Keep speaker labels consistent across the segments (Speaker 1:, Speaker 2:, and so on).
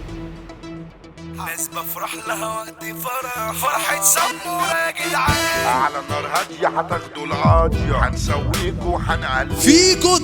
Speaker 1: ناس بفرح لها وقت فرح فرحة سمورة يا جدعان
Speaker 2: على نار هادية هتاخدوا القاضية هنسويكوا وهنعلي
Speaker 3: فيكو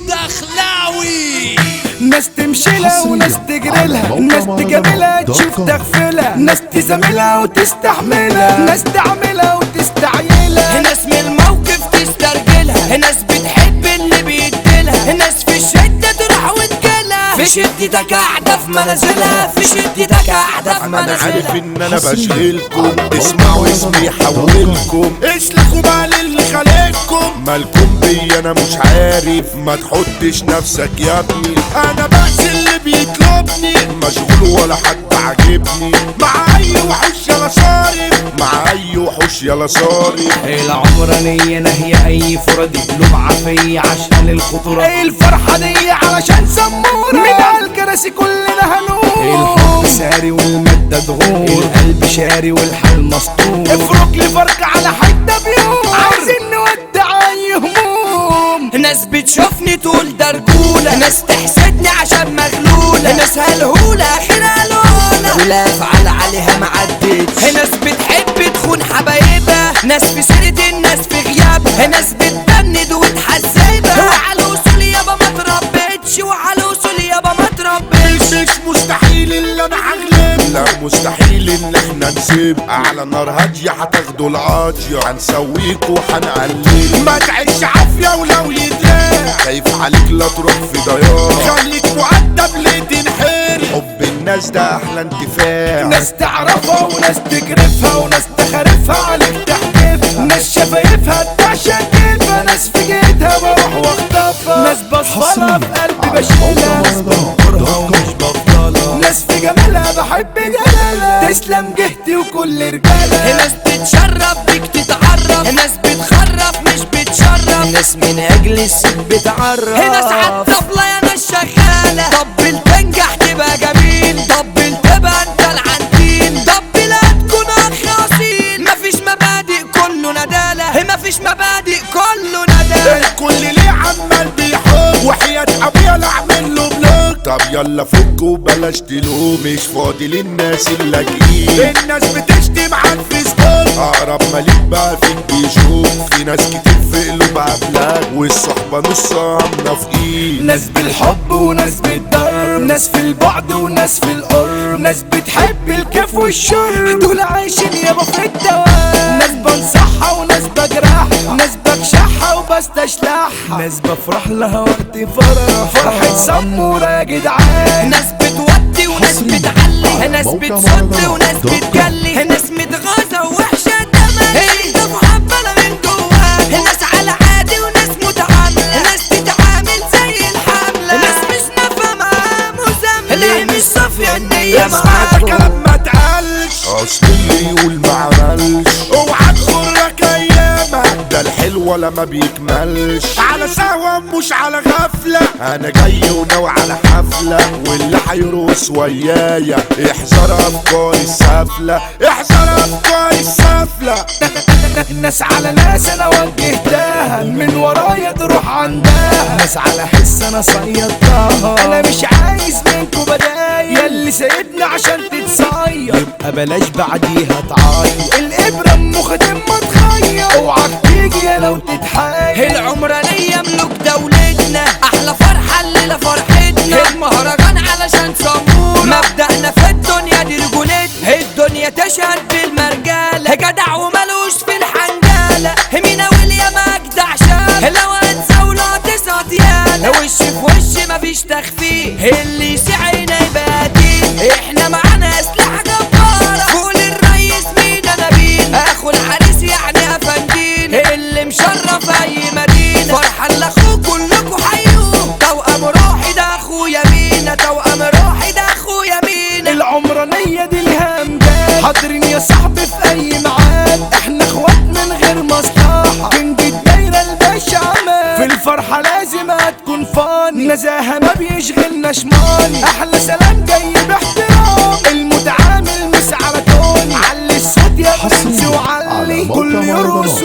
Speaker 3: الدخلاوي
Speaker 1: ناس تمشي لها وناس تجري لها ناس تجاملها تشوف تغفلها ناس تزاملها وتستحملها ناس تعملها وتستعيلها
Speaker 4: ناس من الموقف تسترجلها ناس بتحب اللي بيديلها ناس في الشدة تروح وتجيلها في شدتك قاعدة في منازلها في شدتك قاعدة في
Speaker 2: انا عارف
Speaker 4: منازلها
Speaker 2: ان انا بشغلكم اسمعوا اسمي يحولكم اسلكوا بقى للي خلقكم مالكم بيا انا مش عارف ما تحطش نفسك يا ابني انا بس اللي بيطلبني مشغول ولا حد عاجبني مع اي وحوش يلا صارف مع اي وحوش يلا صارف
Speaker 4: العمرانية نهي أي فرد قلوب عافية عشان الخطورة
Speaker 1: ايه الفرحة دي علشان سمورة من على الكراسي كلنا هنقوم
Speaker 4: الحب ساري والمادة تغور القلب شاري والحال مسطور
Speaker 1: افرك لي فرق على حتة بيوم عايزين نودع اي هموم
Speaker 4: ناس بتشوفني تقول ده رجولة ناس تحسدني عشان مغلولة ناس هلهولة آخرها لولة ولا أفعال عليها معدتش ناس بتحب تخون حبايبها ناس في سيرة الناس في غيابها ناس بتبند وتحزبها وعلى الوصول يابا ما تربتش وعلى الوصول يابا ما تربتش
Speaker 2: مش مستحيل اللي انا هغلب لا مستحيل ان احنا نسيب على نار هادية هتاخدوا القاضية هنسويكوا وهنقلل ما تعيش عافية ولو يدراع خايف عليك لا تروح في ضياع خليك مؤدب ليه تنحر حب الناس ده احلى انتفاع
Speaker 1: ناس تعرفها وناس تكرفها وناس تخرفها عليك تحكفها ناس شفايفها تعشق كيفها ناس في جيتها بروح واخطفها ناس بصفلها في قلبي بشيلها ناس بنكرها ومش بفضلها ناس في جمالها بحب جلالها تسلم جهتي وكل رجالها
Speaker 4: ناس بتشرف بيك تتعرف ناس بتخرف مش بتشرف ناس من اجل السيد بتعرف ناس عالطبلة يا ناس شغالة طبل تنجح تبقى جميل طبل تبقى انت العنتيل طبل لا تكون اخ اصيل مفيش مبادئ كله ندالة مفيش مبادئ كله ندالة
Speaker 2: الكل ليه عمال بيحب وحياة ابويا لا اعمل له بلوك طب يلا فك وبلاش تلوم مش فاضي للناس اللاجئين الناس بتشتم على الفيسبوك اقرب مليك بقى فيك بيشوف في ناس كتير في قلوبها بلاك والصحبة نصها منافقين
Speaker 1: ناس بالحب وناس بالضرب ناس في البعد وناس في القرب ناس بتحب الكيف والشرب دول عايشين يابا في الدوام ناس بنصحها وناس بجرحها ناس بكشحها وبستشلحها ناس بفرح لها وقت فرح فرحة سمورة يا جدعان
Speaker 4: ناس بتودي وناس بتعلي ناس بتصد وناس بتجلي ناس متغاظة ووحشة دمها هي محبلة من جواها ناس على عادي وناس متعاملة ناس تتعامل زي الحملة ناس مش نافعة معاها مزاملة ليه مش صافية النية
Speaker 2: اسمع
Speaker 4: معاها
Speaker 2: كلام ما تقلش اصل اللي يقول ما عملش اوعى تغرك ايامك ده الحلو ولا ما بيكملش على سهوة مش على غفلة انا جاي وناوي على حفلة واللي هيرقص ويايا احذر افكاري السافلة احذر افكاري السافلة
Speaker 1: ناس على ناس انا وجهتها من ورايا تروح عندها ناس على حس انا صيدتها انا مش عايز منكم بدايل ياللي سايبني عشان تتصيد يبقى بلاش بعديها تعيط الابره ام خدم ما تخيط اوعك تيجي يا لو تتحايل
Speaker 4: العمرانية ملوك دولتنا أحلى فرحة الليلة فرحتنا المهرجان علشان صمونا مبدأنا في الدنيا دي رجولتنا الدنيا تشهد بالمرجالة جدع وملوش في الحنجالة مينا ويليام أجدع شاب لو هتزاوله تسقط يالا وش في وش مفيش تخفيه اللي يسعينا يبقى دين احنا معانا أسلحة جبارة فوق الريس مينا نبيل أخو العريس يعني أفندين اللي مشرف أي مدينة فرحان لأخوه كلكوا حيوه توأم روحي ده أخويا مينا توأم روحي ده أخويا مينا
Speaker 1: العمرانية دي لها امجاد حاضرين يا صاحبي في اي ميعاد احنا اخوات من غير مصلحة كنج الدايرة الباشا عماد في الفرحة لازم هتكون فاني نزاهة ما بيشغلناش ماني احلى سلام جاي باحترام المتعامل مش على توني علي الصوت يا برنس وعلي كل يرقص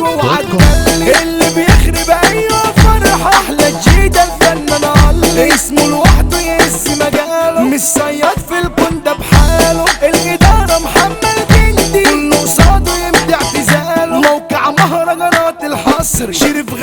Speaker 1: وعدلي اللي بيخرب ايوه فرحة احلى جيدة الفنان علي اسمه لوحده يهز مجاله مش صياد في الكون ده بحاله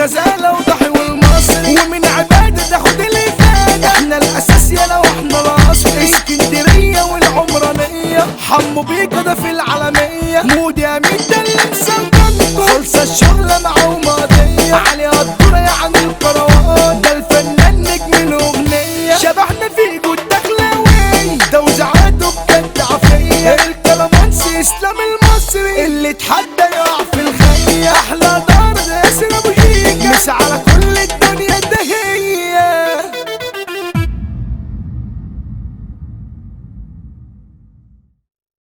Speaker 1: الغزالة وضحي والمصري ومن عبادة تاخد الإفادة احنا الأساس يا لو احنا الأصل اسكندرية والعمرانية حمو بيكا ده في العالمية مودي أمين ده اللي مسلطنكم خلصة الشغلة معاه وماضية علي قدورة يا عم الكروان ده الفنان نجم الأغنية شبحنا في جود دخلاوي توزيعاته بجد عافية الكلامانسي إسلام المصري اللي اتحدى يقع في الخية أحلى دار ياسر أبو شيكة مش على كل